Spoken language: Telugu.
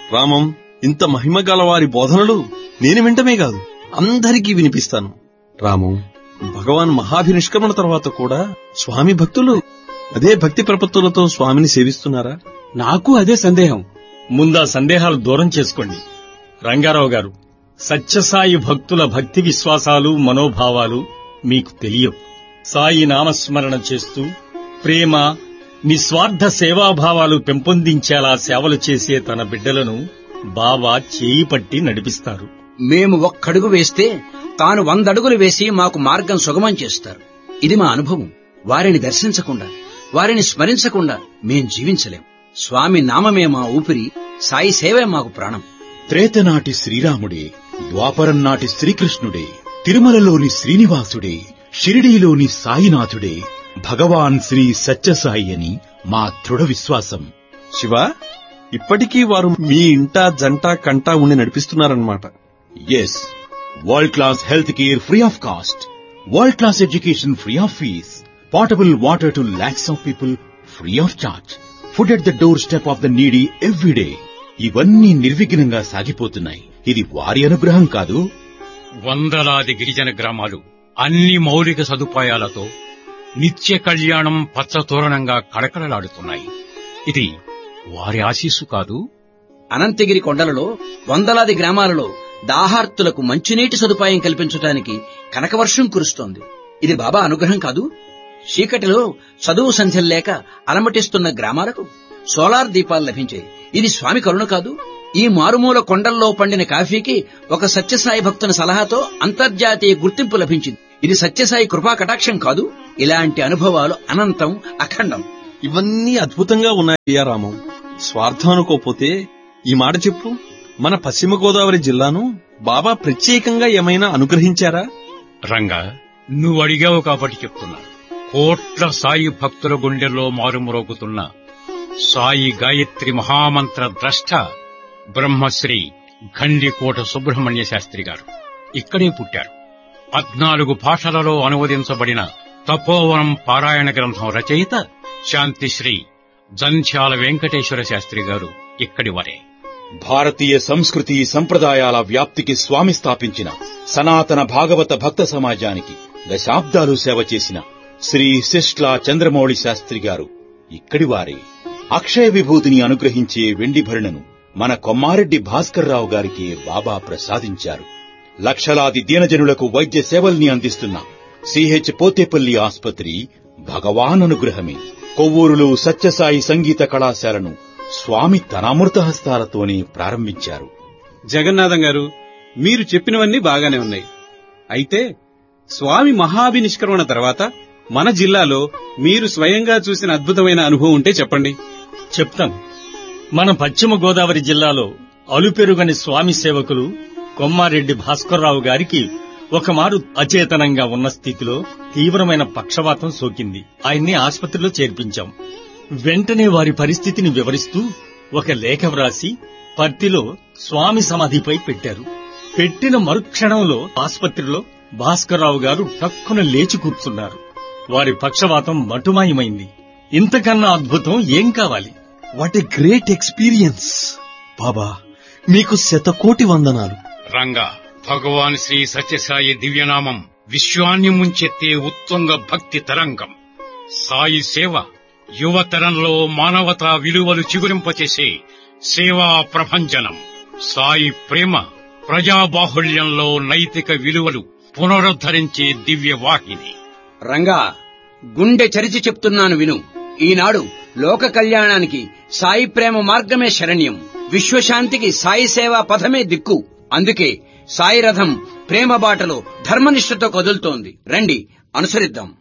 రామం ఇంత మహిమ గల వారి బోధనలు నేను వింటమే కాదు అందరికీ వినిపిస్తాను రామం భగవాన్ మహాభినిష్క్రమణ తర్వాత కూడా స్వామి భక్తులు అదే భక్తి ప్రపత్తులతో స్వామిని సేవిస్తున్నారా నాకు అదే సందేహం ముందా సందేహాలు దూరం చేసుకోండి రంగారావు గారు సత్యసాయి భక్తుల భక్తి విశ్వాసాలు మనోభావాలు మీకు తెలియవు సాయి నామస్మరణ చేస్తూ ప్రేమ నిస్వార్థ సేవాభావాలు పెంపొందించేలా సేవలు చేసే తన బిడ్డలను బాబా చేయి పట్టి నడిపిస్తారు మేము ఒక్కడుగు వేస్తే తాను వందడుగులు వేసి మాకు మార్గం సుగమం చేస్తారు ఇది మా అనుభవం వారిని దర్శించకుండా వారిని స్మరించకుండా మేం జీవించలేం స్వామి నామమే మా ఊపిరి సాయి సేవే మాకు ప్రాణం త్రేతనాటి శ్రీరాముడే ద్వాపరం నాటి శ్రీకృష్ణుడే తిరుమలలోని శ్రీనివాసుడే షిరిడీలోని సాయినాథుడే భగవాన్ శ్రీ సత్యసాయి అని మా దృఢ విశ్వాసం శివ ఇప్పటికీ వారు మీ ఇంట జంట కంట ఉండి నడిపిస్తున్నారన్నమాట yes world class health care free of cost world class education free of fees portable water to lakhs of people free of charge food at the door step of the needy everyday ఇవన్నీ నిర్విఘ్నంగా సాగిపోతున్నాయి ఇది వారి అనుగ్రహం కాదు వందలాది గిరిజన గ్రామాలు అన్ని మౌలిక సదుపాయాలతో నిత్య కళ్యాణం పచ్చతోరణంగా కళకళలాడుతున్నాయి ఇది వారి ఆశీస్సు కాదు అనంతగిరి కొండలలో వందలాది గ్రామాలలో దాహార్తులకు మంచినీటి సదుపాయం కల్పించడానికి కనకవర్షం కురుస్తోంది ఇది బాబా అనుగ్రహం కాదు చీకటిలో చదువు సంధ్యలు లేక అలమటిస్తున్న గ్రామాలకు సోలార్ దీపాలు లభించాయి ఇది స్వామి కరుణ కాదు ఈ మారుమూల కొండల్లో పండిన కాఫీకి ఒక సత్యసాయి భక్తుని సలహాతో అంతర్జాతీయ గుర్తింపు లభించింది ఇది సత్యసాయి కృపా కటాక్షం కాదు ఇలాంటి అనుభవాలు అనంతం అఖండం ఇవన్నీ అద్భుతంగా ఉన్నాయి రామం స్వార్థం అనుకోపోతే ఈ మాట చెప్పు మన పశ్చిమ గోదావరి జిల్లాను బాబా ప్రత్యేకంగా ఏమైనా అనుగ్రహించారా రంగా నువ్వు అడిగావు కాబట్టి చెప్తున్నా కోట్ల సాయి భక్తుల గుండెల్లో మారుమ్రోగుతున్న సాయి గాయత్రి మహామంత్ర ద్రష్ట బ్రహ్మశ్రీ గండికోట సుబ్రహ్మణ్య శాస్త్రి గారు ఇక్కడే పుట్టారు పద్నాలుగు భాషలలో అనువదించబడిన తపోవనం పారాయణ గ్రంథం రచయిత శాంతిశ్రీ జంధ్యాల వెంకటేశ్వర శాస్త్రి గారు ఇక్కడి వరే భారతీయ సంస్కృతి సంప్రదాయాల వ్యాప్తికి స్వామి స్థాపించిన సనాతన భాగవత భక్త సమాజానికి దశాబ్దాలు సేవ చేసిన శ్రీ శిష్లా చంద్రమౌళి శాస్త్రి గారు ఇక్కడివారే అక్షయ విభూతిని అనుగ్రహించే వెండి భరణను మన కొమ్మారెడ్డి భాస్కర్రావు గారికి బాబా ప్రసాదించారు లక్షలాది దీనజనులకు వైద్య సేవల్ని అందిస్తున్న సిహెచ్ పోతేపల్లి ఆస్పత్రి భగవాన్ అనుగ్రహమే కొవ్వూరులో సత్యసాయి సంగీత కళాశాలను స్వామి తన అమృత హస్తాలతోనే ప్రారంభించారు జగన్నాథం గారు మీరు చెప్పినవన్నీ బాగానే ఉన్నాయి అయితే స్వామి మహాభినిష్క్రమణ తర్వాత మన జిల్లాలో మీరు స్వయంగా చూసిన అద్భుతమైన అనుభవం ఉంటే చెప్పండి చెప్తాను మన పశ్చిమ గోదావరి జిల్లాలో అలుపెరుగని స్వామి సేవకులు కొమ్మారెడ్డి భాస్కర్రావు గారికి ఒకమారు అచేతనంగా ఉన్న స్థితిలో తీవ్రమైన పక్షవాతం సోకింది ఆయన్ని ఆసుపత్రిలో చేర్పించాం వెంటనే వారి పరిస్థితిని వివరిస్తూ ఒక లేఖ వ్రాసి పర్తిలో స్వామి సమాధిపై పెట్టారు పెట్టిన మరుక్షణంలో ఆసుపత్రిలో భాస్కర్రావు గారు టక్కున లేచి కూర్చున్నారు వారి పక్షవాతం మటుమాయమైంది ఇంతకన్నా అద్భుతం ఏం కావాలి వాట్ ఎ గ్రేట్ ఎక్స్పీరియన్స్ బాబా మీకు శతకోటి వందనాలు రంగా భగవాన్ శ్రీ సత్యసాయి దివ్యనామం విశ్వాన్ని ముంచెత్తే ఉత్తుంగ భక్తి తరంగం సాయి సేవ యువతరంలో మానవతా విలువలు చిగురింపచేసే సేవా ప్రభంజనం సాయి ప్రేమ ప్రజాబాహుళ్యంలో నైతిక విలువలు పునరుద్ధరించే దివ్య వాహిని రంగా గుండె చరిచి చెప్తున్నాను విను ఈనాడు లోక కళ్యాణానికి సాయి ప్రేమ మార్గమే శరణ్యం విశ్వశాంతికి సాయి సేవా పథమే దిక్కు అందుకే సాయి రథం ప్రేమ బాటలో ధర్మనిష్టతో కదులుతోంది రండి అనుసరిద్దాం